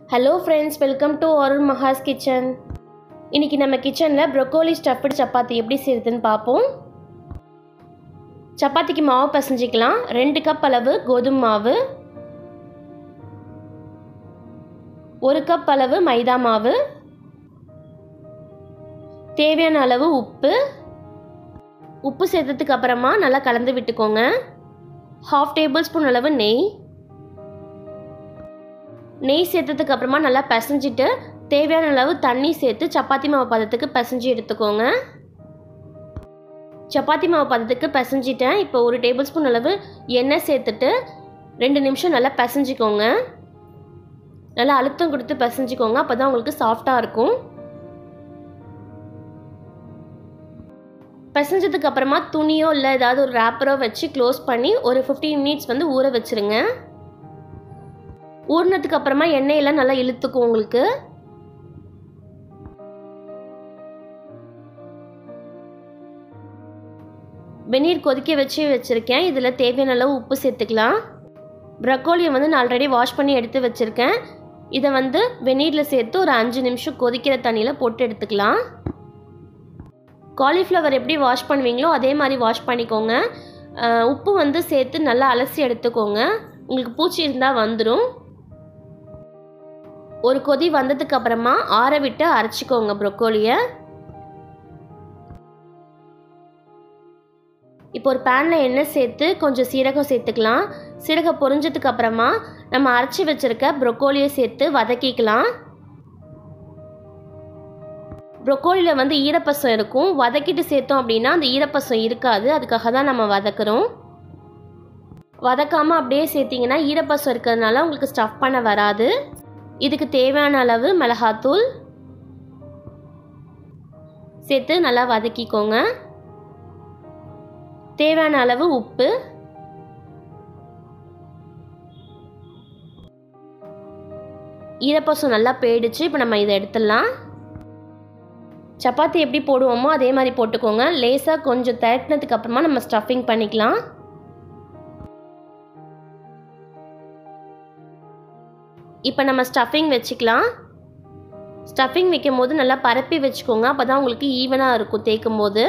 hello friends welcome to Arun Mahas kitchen இன்னைக்கு நம்ம கிச்சனில் ப்ரொக்கோலி ஸ்டஃப்டு சப்பாத்தி எப்படி செய்யுதுன்னு பார்ப்போம் சப்பாத்திக்கு மாவு பசஞ்சிக்கலாம் ரெண்டு கப் அளவு கோதுமை மாவு ஒரு கப் அளவு மைதா மாவு தேவையான அளவு உப்பு உப்பு சேர்த்ததுக்கு அப்புறமா நல்லா கலந்து விட்டுக்கோங்க ஹாஃப் டேபிள் ஸ்பூன் அளவு நெய் நெய் சேர்த்ததுக்கு அப்புறமா நல்லா பிசைஞ்சிட்டு தேவையான அளவு தண்ணி சேர்த்து சப்பாத்தி மாவு பதத்துக்கு பிசைஞ்சு எடுத்துக்கோங்க சப்பாத்தி மாவு பதத்துக்கு பிசைஞ்சிட்டேன் இப்போ ஒரு டேபிள் ஸ்பூன் அளவு எண்ணெய் சேர்த்துட்டு ரெண்டு நிமிஷம் நல்லா பிசைஞ்சிக்கோங்க நல்லா அழுத்தம் கொடுத்து பிசைஞ்சிக்கோங்க அப்போ தான் உங்களுக்கு சாஃப்டாக இருக்கும் பிசைஞ்சதுக்கு அப்புறமா துணியோ இல்லை ஏதாவது ஒரு ரேப்பரோ வச்சு க்ளோஸ் பண்ணி ஒரு ஃபிஃப்டீன் மினிட்ஸ் வந்து ஊற வச்சுருங்க ஊறினதுக்கு அப்புறமா எண்ணெயெல்லாம் நல்லா இழுத்துக்கும் உங்களுக்கு வெந்நீர் கொதிக்க வச்சு வச்சுருக்கேன் இதில் தேவையான அளவு உப்பு சேர்த்துக்கலாம் ப்ரக்கோலியை வந்து நான் ஆல்ரெடி வாஷ் பண்ணி எடுத்து வச்சுருக்கேன் இதை வந்து வெந்நீரில் சேர்த்து ஒரு அஞ்சு நிமிஷம் கொதிக்கிற தண்ணியில் போட்டு எடுத்துக்கலாம் காலிஃப்ளவர் எப்படி வாஷ் பண்ணுவீங்களோ அதே மாதிரி வாஷ் பண்ணிக்கோங்க உப்பு வந்து சேர்த்து நல்லா அலசி எடுத்துக்கோங்க உங்களுக்கு பூச்சி இருந்தால் வந்துடும் ஒரு கொதி வந்ததுக்கு அப்புறமா ஆற விட்டு அரைச்சிக்கோங்க ப்ரொக்கோலியை இப்போ ஒரு பேனில் எண்ணெய் சேர்த்து கொஞ்சம் சீரகம் சேர்த்துக்கலாம் சீரகம் பொரிஞ்சதுக்கு அப்புறமா நம்ம அரைச்சி வச்சுருக்க ப்ரொக்கோலியை சேர்த்து வதக்கிக்கலாம் ப்ரொக்கோலியில் வந்து ஈரப்பசம் இருக்கும் வதக்கிட்டு சேர்த்தோம் அப்படின்னா அந்த ஈரப்பசம் இருக்காது அதுக்காக தான் நம்ம வதக்குறோம் வதக்காமல் அப்படியே சேர்த்திங்கன்னா ஈரப்பசம் இருக்கிறதுனால உங்களுக்கு ஸ்டஃப் பண்ண வராது இதுக்கு தேவையான அளவு மிளகாத்தூள் சேர்த்து நல்லா வதக்கிக்கோங்க தேவையான அளவு உப்பு ஈரப்பசம் நல்லா போயிடுச்சு இப்போ நம்ம இதை எடுத்துடலாம் சப்பாத்தி எப்படி போடுவோமோ அதே மாதிரி போட்டுக்கோங்க லேசாக கொஞ்சம் திரட்டினதுக்கு அப்புறமா நம்ம ஸ்டஃபிங் பண்ணிக்கலாம் இப்போ நம்ம ஸ்டஃபிங் வச்சுக்கலாம் ஸ்டஃபிங் வைக்கும் போது நல்லா பரப்பி வச்சுக்கோங்க அப்போ தான் உங்களுக்கு ஈவனாக இருக்கும் தேய்க்கும் போது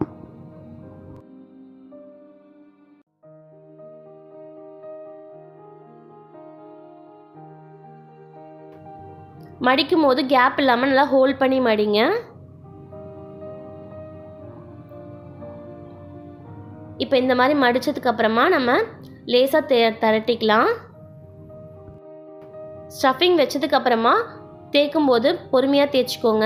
மடிக்கும் போது கேப் இல்லாமல் நல்லா ஹோல்ட் பண்ணி மடிங்க இப்போ இந்த மாதிரி மடித்ததுக்கு அப்புறமா நம்ம லேசாக தே திரட்டிக்கலாம் ஸ்டஃபிங் வச்சதுக்கு அப்புறமா தேய்க்கும் போது பொறுமையாக தேய்ச்சிக்கோங்க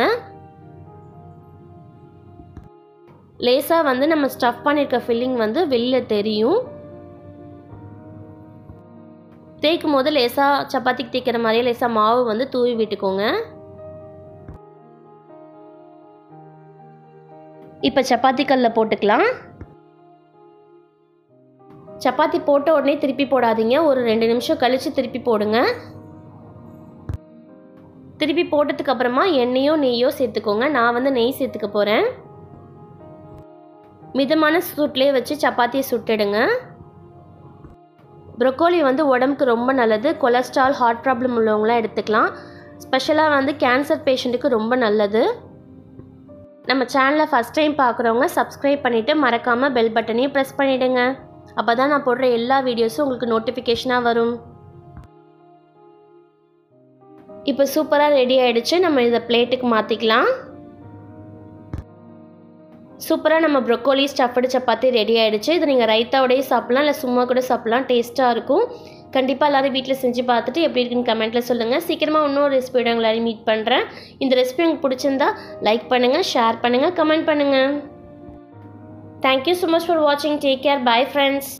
லேசாக வந்து நம்ம ஸ்டஃப் பண்ணியிருக்க ஃபில்லிங் வந்து வெளியில் தெரியும் தேய்க்கும் போது லேசாக சப்பாத்திக்கு தேய்க்கிற மாதிரியே லேசாக மாவு வந்து தூவி விட்டுக்கோங்க இப்போ சப்பாத்தி கல்லில் போட்டுக்கலாம் சப்பாத்தி போட்ட உடனே திருப்பி போடாதீங்க ஒரு ரெண்டு நிமிஷம் கழித்து திருப்பி போடுங்க திருப்பி போட்டதுக்கு அப்புறமா எண்ணெயோ நெய்யோ சேர்த்துக்கோங்க நான் வந்து நெய் சேர்த்துக்க போகிறேன் மிதமான சூட்லேயே வச்சு சப்பாத்தியை சுட்டுடுங்க ப்ரொக்கோலி வந்து உடம்புக்கு ரொம்ப நல்லது கொலஸ்ட்ரால் ஹார்ட் ப்ராப்ளம் உள்ளவங்களாம் எடுத்துக்கலாம் ஸ்பெஷலாக வந்து கேன்சர் பேஷண்ட்டுக்கு ரொம்ப நல்லது நம்ம சேனலை ஃபஸ்ட் டைம் பார்க்குறவங்க சப்ஸ்கிரைப் பண்ணிவிட்டு மறக்காமல் பெல் பட்டனையும் ப்ரெஸ் பண்ணிவிடுங்க அப்போ தான் நான் போடுற எல்லா வீடியோஸும் உங்களுக்கு நோட்டிஃபிகேஷனாக வரும் இப்போ சூப்பராக ரெடி ஆகிடுச்சு நம்ம இதை பிளேட்டுக்கு மாற்றிக்கலாம் சூப்பராக நம்ம ப்ரொக்கோலி ஸ்டஃப்டு சப்பாத்தி ரெடி ஆகிடுச்சு இது நீங்கள் ரைத்தாவோடய சாப்பிட்லாம் இல்லை சும்மா கூட சாப்பிட்லாம் டேஸ்ட்டாக இருக்கும் கண்டிப்பாக எல்லோரும் வீட்டில் செஞ்சு பார்த்துட்டு எப்படி இருக்குன்னு கமெண்ட்டில் சொல்லுங்கள் சீக்கிரமாக இன்னொரு ரெசிபியோட உங்களால் மீட் பண்ணுறேன் இந்த ரெசிபி உங்களுக்கு பிடிச்சிருந்தா லைக் பண்ணுங்கள் ஷேர் பண்ணுங்கள் கமெண்ட் பண்ணுங்கள் தேங்க்யூ ஸோ மச் ஃபார் வாட்சிங் டேக் கேர் பை ஃப்ரெண்ட்ஸ்